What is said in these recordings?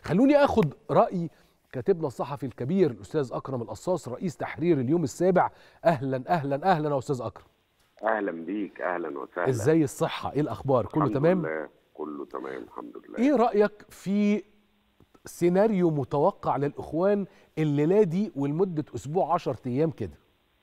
خلوني اخد راي كاتبنا الصحفي الكبير الاستاذ اكرم القصاص رئيس تحرير اليوم السابع اهلا اهلا اهلا يا استاذ اكرم اهلا بيك اهلا وسهلا ازاي الصحه ايه الاخبار كله الحمد تمام لله. كله تمام الحمد لله ايه رايك في سيناريو متوقع للاخوان الليله دي ولمده اسبوع 10 ايام كده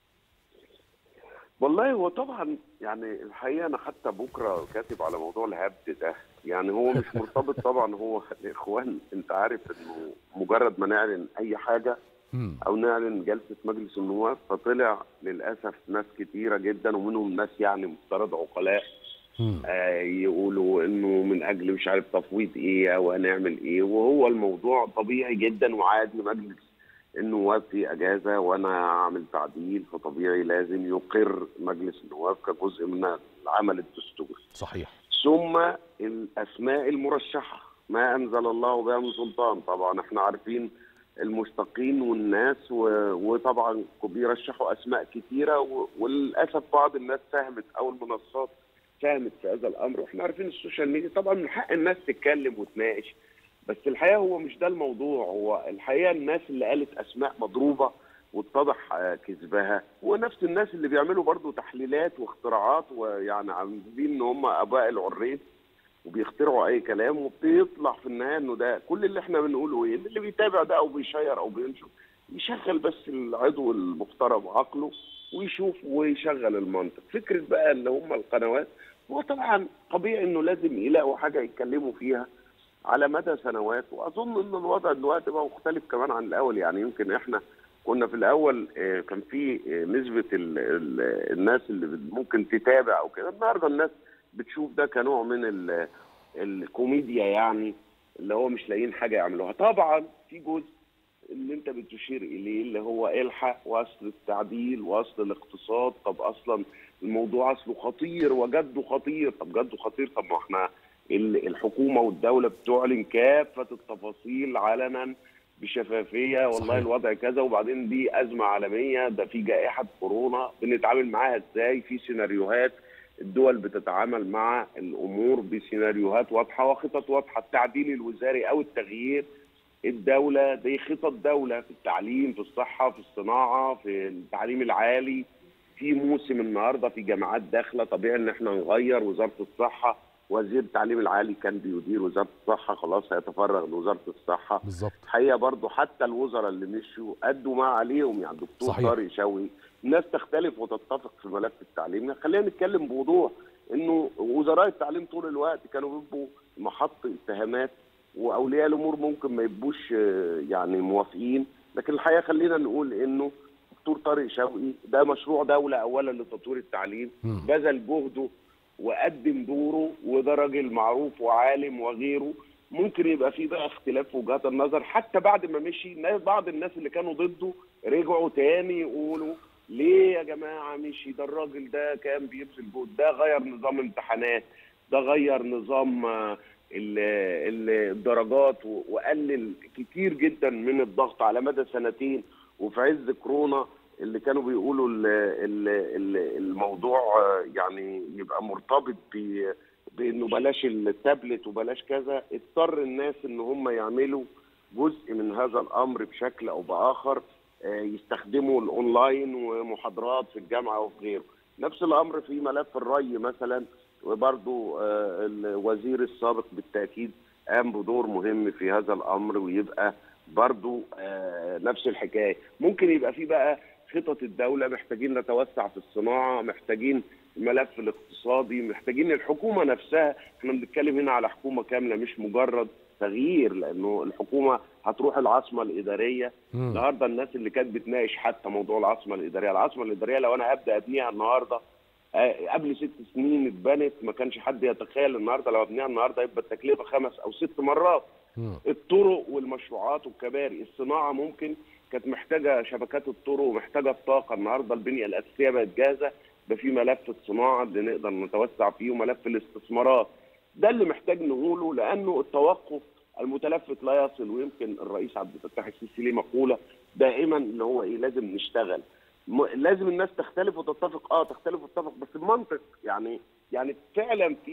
والله هو طبعا يعني الحقيقه انا حتى بكره كاتب على موضوع الهبد ده يعني هو مش مرتبط طبعا هو الاخوان انت عارف انه مجرد ما نعلن اي حاجه مم. او نعلن جلسه مجلس النواب فطلع للاسف ناس كتيره جدا ومنهم ناس يعني مفترض عقلاء مم. آه، يقولوا انه من اجل مش عارف تفويض ايه او هنعمل ايه وهو الموضوع طبيعي جدا وعادي مجلس النواب في اجازه وانا اعمل تعديل فطبيعي لازم يقر مجلس النواب كجزء من العمل الدستوري صحيح ثم الاسماء المرشحه ما انزل الله بها من سلطان طبعا احنا عارفين المشتقين والناس و... وطبعا بيرشحوا اسماء كثيره و... وللاسف بعض الناس ساهمت او المنصات ساهمت في هذا الامر واحنا عارفين السوشيال ميديا طبعا من حق الناس تتكلم وتناقش بس الحقيقه هو مش ده الموضوع هو الحقيقه الناس اللي قالت اسماء مضروبه واتضح آه، كذبها ونفس الناس اللي بيعملوا برضو تحليلات واختراعات ويعني عاملين ان هم اباء العريس وبيخترعوا اي كلام وبيطلع في النهايه انه ده كل اللي احنا بنقوله ايه اللي بيتابع ده او بيشير او بينشر يشغل بس العضو المحترم عقله ويشوف ويشغل المنطق فكره بقى اللي هم القنوات هو طبعا طبيعي انه لازم يلاقوا حاجه يتكلموا فيها على مدى سنوات واظن ان الوضع دلوقتي بقى مختلف كمان عن الاول يعني يمكن احنا كنا في الاول آه، كان في آه، نسبه ال ال الناس اللي ممكن تتابع او كده النهارده الناس بتشوف ده كنوع من ال- الكوميديا يعني اللي هو مش لاقيين حاجه يعملوها طبعا في جزء اللي انت بتشير اليه اللي هو الحق واصل التعديل واصل الاقتصاد طب اصلا الموضوع اصله خطير وجده خطير طب جده خطير طب ما احنا ال- الحكومه والدوله بتعلن كافه التفاصيل علنا بشفافيه والله صحيح. الوضع كذا وبعدين دي ازمه عالميه ده في جائحه كورونا بنتعامل معاها ازاي في سيناريوهات الدول بتتعامل مع الامور بسيناريوهات واضحه وخطط واضحه التعديل الوزاري او التغيير الدوله دي خطط دوله في التعليم في الصحه في الصناعه في التعليم العالي في موسم النهارده في جامعات داخله طبيعي ان احنا نغير وزاره الصحه وزير التعليم العالي كان بيدير وزاره الصحه خلاص هيتفرغ لوزاره الصحه بالظبط الحقيقه برضو حتى الوزراء اللي مشوا ادوا ما عليهم يعني دكتور صحيح. طارق شوقي الناس تختلف وتتفق في ملف التعليم خلينا نتكلم بوضوح انه وزراء التعليم طول الوقت كانوا بيبقوا محط اتهامات واولياء الامور ممكن ما يبقوش آه، يعني موافقين لكن الحقيقه خلينا نقول انه دكتور طارق شوقي ده مشروع دوله اولا لتطوير التعليم مم. بذل جهده وقدم دوره وده راجل معروف وعالم وغيره ممكن يبقى في بقى اختلاف في وجهات النظر حتى بعد ما مشي ناس- بعض الناس اللي كانوا ضده رجعوا تاني يقولوا ليه يا جماعه مشي ده الراجل ده كان بيبذل جهد ده غير نظام امتحانات ده غير نظام آه، ال- ال- الدرجات و- وقلل كتير جدا من الضغط على مدى سنتين وفي عز كورونا اللي كانوا بيقولوا ال- ال- ال- الموضوع آه، يعني يبقى مرتبط ب- بانه بلاش التابلت وبلاش كذا اضطر الناس ان هم يعملوا جزء من هذا الامر بشكل او باخر آه، يستخدموا الاونلاين ومحاضرات في الجامعه وفي غيره نفس الامر في ملف الري مثلا وبرضو آه، الوزير السابق بالتاكيد قام بدور مهم في هذا الامر ويبقى برضو آه، نفس الحكايه ممكن يبقى في بقى خطط الدوله محتاجين نتوسع في الصناعه محتاجين الملف الاقتصادي محتاجين الحكومه نفسها احنا بنتكلم هنا على حكومه كامله مش مجرد تغيير لانه الحكومه هتروح العاصمه الاداريه مم. النهارده الناس اللي كانت بتناقش حتى موضوع العاصمه الاداريه، العاصمه الاداريه لو انا هبدا ابنيها النهارده آه، قبل ست سنين اتبنت ما كانش حد يتخيل النهارده لو ابنيها النهارده يبقى التكلفه خمس او ست مرات. مم. الطرق والمشروعات والكباري، الصناعه ممكن كانت محتاجه شبكات الطرق ومحتاجه الطاقه، النهارده البنيه الاساسيه بقت جاهزه ده في ملف الصناعه اللي نقدر نتوسع فيه وملف الاستثمارات. ده اللي محتاج نقوله لانه التوقف المتلفت لا يصل ويمكن الرئيس عبد الفتاح السيسي ليه مقوله دائما اللي هو ايه لازم نشتغل م- لازم الناس تختلف وتتفق اه تختلف وتتفق بس بمنطق يعني يعني فعلا في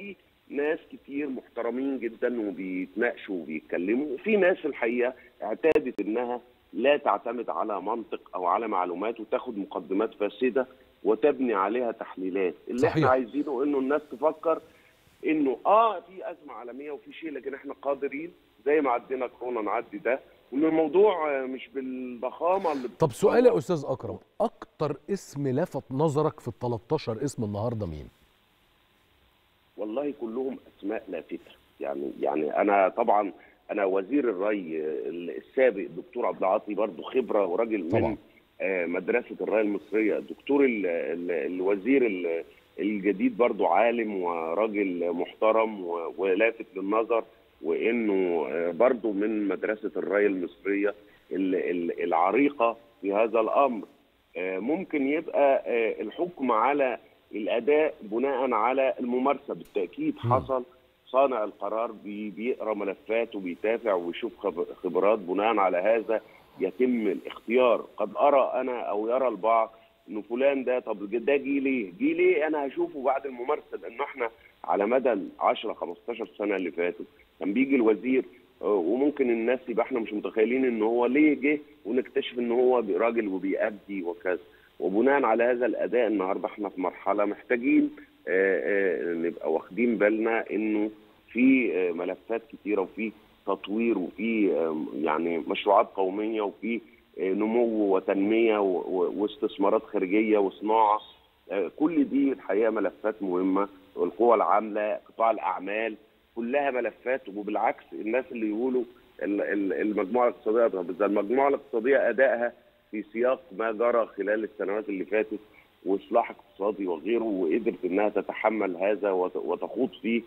ناس كتير محترمين جدا وبيتناقشوا وبيتكلموا وفي ناس الحقيقه اعتادت انها لا تعتمد على منطق او على معلومات وتاخد مقدمات فاسده وتبني عليها تحليلات اللي صحيح. احنا عايزينه انه الناس تفكر انه اه في ازمه عالميه وفي شيء لكن احنا قادرين زي ما عدينا كورونا نعدي ده وان الموضوع آه، مش بالضخامه اللي طب سؤال يا استاذ اكرم اكتر اسم لفت نظرك في ال 13 اسم النهارده مين والله كلهم اسماء لافته يعني يعني انا طبعا انا وزير الري السابق الدكتور عبد العاطي برضه خبره وراجل طبعا. من آه، مدرسه الري المصريه الدكتور ال- ال- الوزير ال- الجديد برضه عالم وراجل محترم و- ولافت للنظر وانه آه، برضه من مدرسه الري المصريه ال- ال- العريقه في هذا الامر آه، ممكن يبقى آه، الحكم على الاداء بناء على الممارسه بالتاكيد مم. حصل صانع القرار بي- بيقرا ملفات وبيتابع ويشوف خب- خبرات بناء على هذا يتم الاختيار قد ارى انا او يرى البعض انه فلان ده طب ده جه ليه؟ جه ليه انا هشوفه بعد الممارسه لانه احنا على مدى ال 10 15 سنه اللي فاتوا كان بيجي الوزير آه، وممكن الناس يبقى احنا مش متخيلين ان هو ليه جه ونكتشف ان هو راجل وبيأدي وكذا وبناء على هذا الاداء النهارده احنا في مرحله محتاجين آه، آه، نبقى واخدين بالنا انه في آه، ملفات كتيره وفي تطوير وفي آه، يعني مشروعات قوميه وفي آه، نمو وتنميه و- و- واستثمارات خارجيه وصناعه آه، كل دي الحقيقه ملفات مهمه والقوى العامله قطاع الاعمال كلها ملفات وبالعكس الناس اللي يقولوا ال- ال- المجموعه الاقتصاديه طب إذا المجموعه الاقتصاديه ادائها في سياق ما جرى خلال السنوات اللي فاتت واصلاح اقتصادي وغيره وقدرت انها تتحمل هذا وت- وتخوض فيه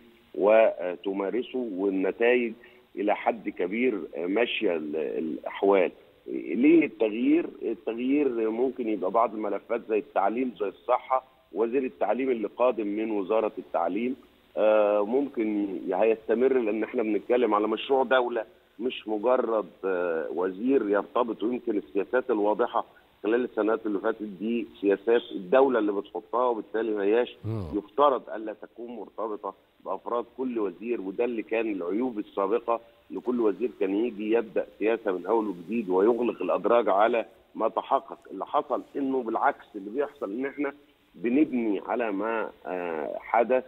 وتمارسه والنتائج الى حد كبير ماشيه ال- الاحوال. ليه التغيير؟ التغيير ممكن يبقى بعض الملفات زي التعليم زي الصحه وزير التعليم اللي قادم من وزاره التعليم آه، ممكن هيستمر لان احنا بنتكلم على مشروع دوله مش مجرد آه، وزير يرتبط ويمكن السياسات الواضحه خلال السنوات اللي فاتت دي سياسات الدوله اللي بتحطها وبالتالي ما هياش مم. يفترض الا تكون مرتبطه بافراد كل وزير وده اللي كان العيوب السابقه لكل وزير كان يجي يبدا سياسه من اول وجديد ويغلق الادراج على ما تحقق اللي حصل انه بالعكس اللي بيحصل ان احنا بنبني على ما آه، حدث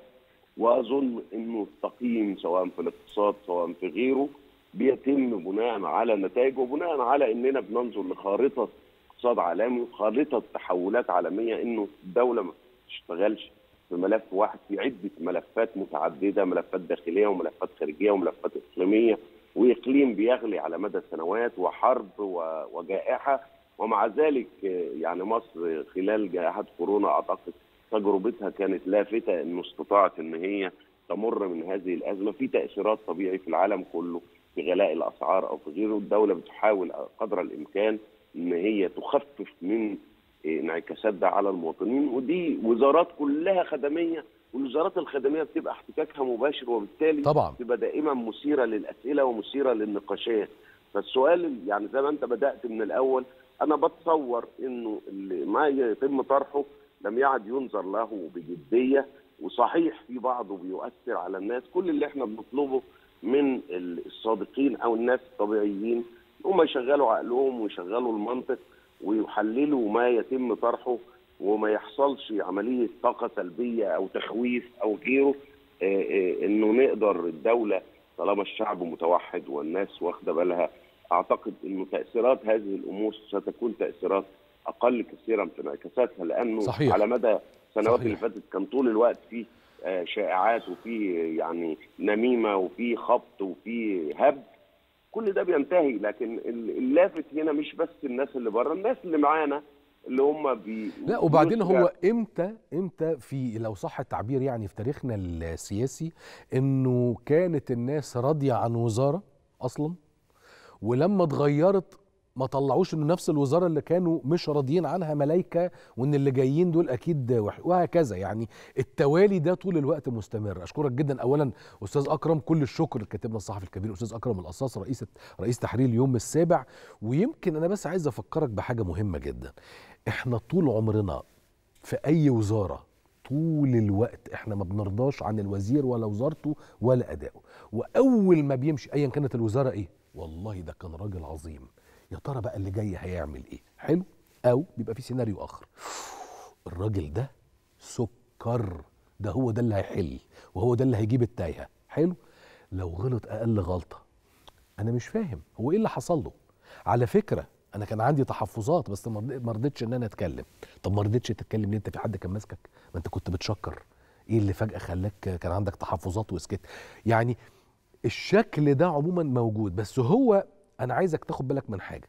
واظن انه التقييم سواء في الاقتصاد سواء في غيره بيتم بناء على نتائج وبناء على اننا بننظر لخارطه اقتصاد عالمي خارطه تحولات عالميه انه الدوله ما تشتغلش في ملف واحد في عده ملفات متعدده ملفات داخليه وملفات خارجيه وملفات اقليميه واقليم بيغلي على مدى سنوات وحرب و- وجائحه ومع ذلك آه، يعني مصر خلال جائحه كورونا اعتقد تجربتها كانت لافته انه استطاعت ان هي تمر من هذه الازمه في تاثيرات طبيعي في العالم كله في غلاء الاسعار او في غيره الدوله بتحاول قدر الامكان ان هي تخفف من انعكاسات ده على المواطنين ودي وزارات كلها خدميه والوزارات الخدميه بتبقى احتكاكها مباشر وبالتالي طبعا بتبقى دائما مثيره للاسئله ومثيره للنقاشات فالسؤال يعني زي ما انت بدات من الاول انا بتصور انه اللي ما يتم طرحه لم يعد ينظر له بجديه وصحيح في بعضه بيؤثر على الناس كل اللي احنا بنطلبه من الصادقين او الناس الطبيعيين هم يشغلوا عقلهم ويشغلوا المنطق ويحللوا ما يتم طرحه وما يحصلش عمليه طاقه سلبيه او تخويف او غيره آه، آه، انه نقدر الدوله طالما الشعب متوحد والناس واخده بالها اعتقد انه تاثيرات هذه الامور ستكون تاثيرات اقل كثيرا في انعكاساتها لانه صحيح. على مدى السنوات صحيح. اللي فاتت كان طول الوقت في آه، شائعات وفي يعني نميمه وفي خبط وفي هبد كل ده بينتهي لكن ال- اللافت هنا مش بس الناس اللي بره الناس اللي معانا اللي هم بي لا وبعدين بيسرع- هو امتى امتى في لو صح التعبير يعني في تاريخنا السياسي انه كانت الناس راضيه عن وزاره اصلا ولما اتغيرت ما طلعوش انه نفس الوزاره اللي كانوا مش راضيين عنها ملايكه وان اللي جايين دول اكيد وح- وهكذا يعني التوالي ده طول الوقت مستمر اشكرك جدا اولا استاذ اكرم كل الشكر لكاتبنا الصحفي الكبير استاذ اكرم القصاص رئيس رئيس تحرير اليوم السابع ويمكن انا بس عايز افكرك بحاجه مهمه جدا احنا طول عمرنا في اي وزاره طول الوقت احنا ما بنرضاش عن الوزير ولا وزارته ولا ادائه واول ما بيمشي ايا كانت الوزاره ايه والله ده كان راجل عظيم يا ترى بقى اللي جاي هيعمل ايه حلو او بيبقى في سيناريو اخر الراجل ده سكر ده هو ده اللي هيحل وهو ده اللي هيجيب التايهه حلو لو غلط اقل غلطه انا مش فاهم هو ايه اللي حصل له على فكره انا كان عندي تحفظات بس ما رض- ما رضيتش ان انا اتكلم طب ما رضيتش تتكلم ليه انت في حد كان ماسكك ما انت كنت بتشكر ايه اللي فجاه خلاك كان عندك تحفظات وسكت يعني الشكل ده عموما موجود بس هو انا عايزك تاخد بالك من حاجه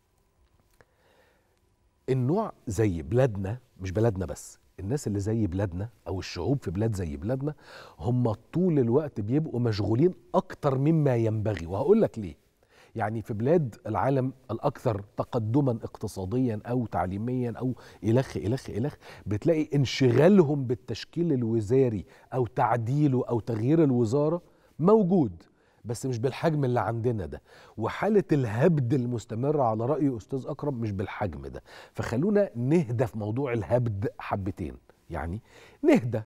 النوع زي بلادنا مش بلدنا بس الناس اللي زي بلادنا او الشعوب في بلاد زي بلادنا هم طول الوقت بيبقوا مشغولين اكتر مما ينبغي وهقول لك ليه يعني في بلاد العالم الاكثر تقدما اقتصاديا او تعليميا او الخ الخ الخ بتلاقي انشغالهم بالتشكيل الوزاري او تعديله او تغيير الوزاره موجود بس مش بالحجم اللي عندنا ده وحالة الهبد المستمرة على رأي أستاذ أكرم مش بالحجم ده فخلونا نهدى في موضوع الهبد حبتين يعني نهدى